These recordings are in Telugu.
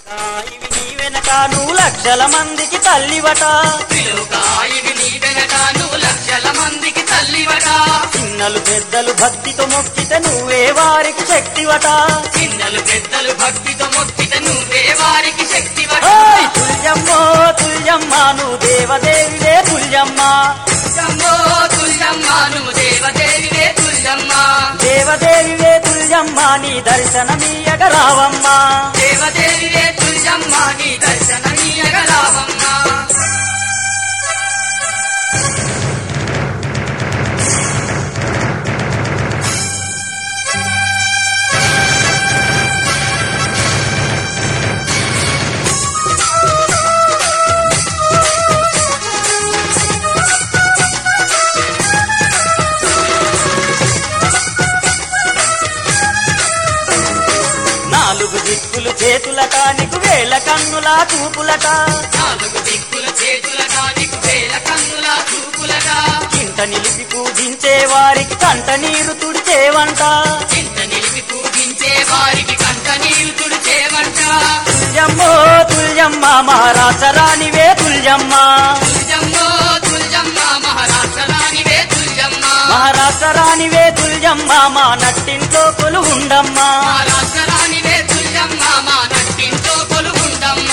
ఆ, ఇవి నీ వెనక నువ్వు లక్షల మందికి తల్లివట త్రిలోకాయివి నీ వెనక నువ్వు లక్షల మందికి తల్లివట చిన్నలు పెద్దలు భక్తితో మొక్కితే నువ్వే వారికి శక్తివట చిన్నలు పెద్దలు భక్తితో మొక్కిత నువ్వే వారికి శక్తివట ఓయ్ తుల్యమ్మో తుల్యమ్మ నువ్వు దేవదేవివే తుల్యమ్మ తుల్యమ్మో తుల్యమ్మ నువ్వు దేవదేవివే తుల్యమ్మ దేవదేవివే తుల్యమ్మ నీ దర్శనమీయగ రావమ్మ దేవదేవివే తుల్యమ్మ నీ దర్శనమీయగ రావమ్మ నాలుగు దిక్కులు చేతులట నీకు వేల కన్నుల చూపులట నాలుగు దిక్కుల చేతులట నీకు వేల కన్నుల చూపులట ఇంట నిలిపి పూజించే వారికి కంట నీరు తుడిచేవంట చింత నిలిపి పూజించే వారికి కంట నీరు తుడిచేవంట తుల్యమ్మో తుల్యమ్మ మహారాజరానివే తుల్యమ్మ తుల్యమ్మో తుల్యమ్మ మహారాష్ట్రానివే తుల్యమ్మ మహారాజరానివే తుల్యమ్మ మా నట్టింట్లో కొలు ఉండమ్మా మహారాష్ట్రానివే తుల్యమ్మ మా నట్టింతో కొలుగుండమ్మ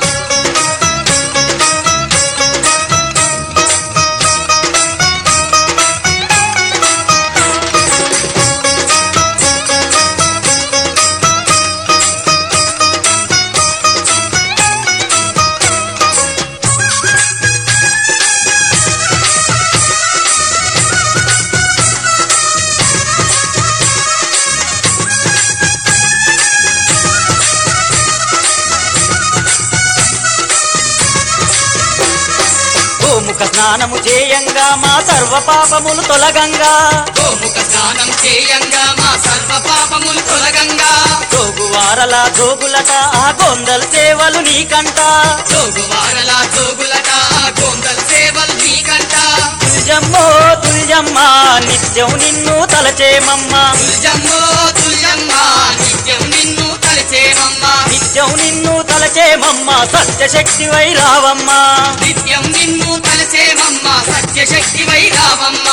గోముఖ స్నానము చేయంగా మా సర్వ పాపములు తొలగంగా గోముఖ స్నానం చేయంగా మా సర్వ పాపములు తొలగంగా జోగువారల జోగులట ఆ గొందల సేవలు నీకంట జోగువారల జోగులట గోందల సేవలు నీకంట తుల్యమ్మో తుల్యమ్మ నిత్యం నిన్ను తలచేమమ్మ తుల్యమ్మో తుల్యమ్మ నిత్యం నిన్ను తలచేమమ్మ నిత్యం నిన్ను తలచేమమ్మ సత్యశక్తి వైరావమ్మ నిత్యం నిన్ను తలచేమమ్మ సత్యశక్తి వైరావమ్మ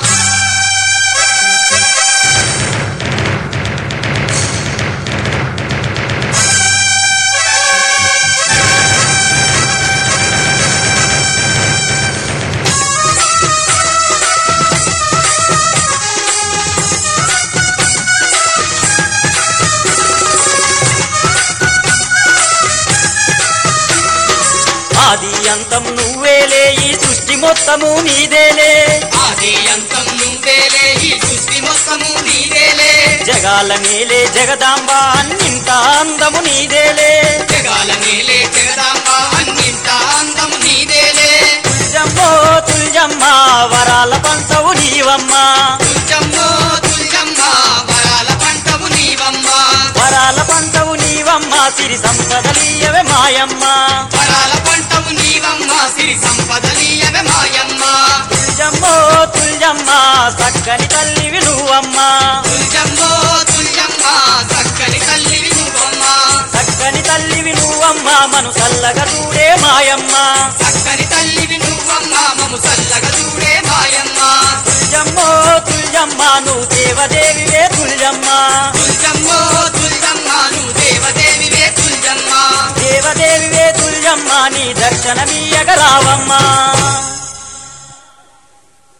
ఆది అంతం నువ్వేలే ఈ సృష్టి మొత్తము నీదేలే ఆది అంతం నువ్వేలే ఈ సృష్టి మొత్తము నీదేలే జగాల నేలే జగదాంబ అన్నింత అందము నీదేలే జగాల నేలే జగదాంబ అన్నింత అందము నీదేలే తుల్యమ్మో తుల్యమ్మ వరాల పంటవు నీవమ్మ తుల్యమ్మో తుల్యమ్మ వరాల పంటవు నీవమ్మ వరాల పంటవు నీవమ్మ సిరి సంపదలీయవే మాయమ్మ వరాల పంటవు నీవమ్మ సిరి సంపదనీయవే మాయమ్మ తుల్యమ్మో తుల్యమ్మ చక్కని తల్లివి నువ్వమ్మ తుల్యమ్మో తుల్యమ్మ చక్కని తల్లివి నువ్వమ్మ చక్కని తల్లివి నువ్వమ్మ మను చల్లగా చూడే మాయమ్మ చక్కని తల్లివి నువ్వమ్మ మము చల్లగా చూడే మాయమ్మ తుల్యమ్మో తుల్యమ్మ నువ్వు దేవదేవివే తుల్యమ్మ తుల్యమ్మో తుల్యమ్మ నువ్వు దేవదేవివే తుల్యమ్మ దేవదేవివే తుల్యమ్మ నీ దర్శనమీయగ రావమ్మ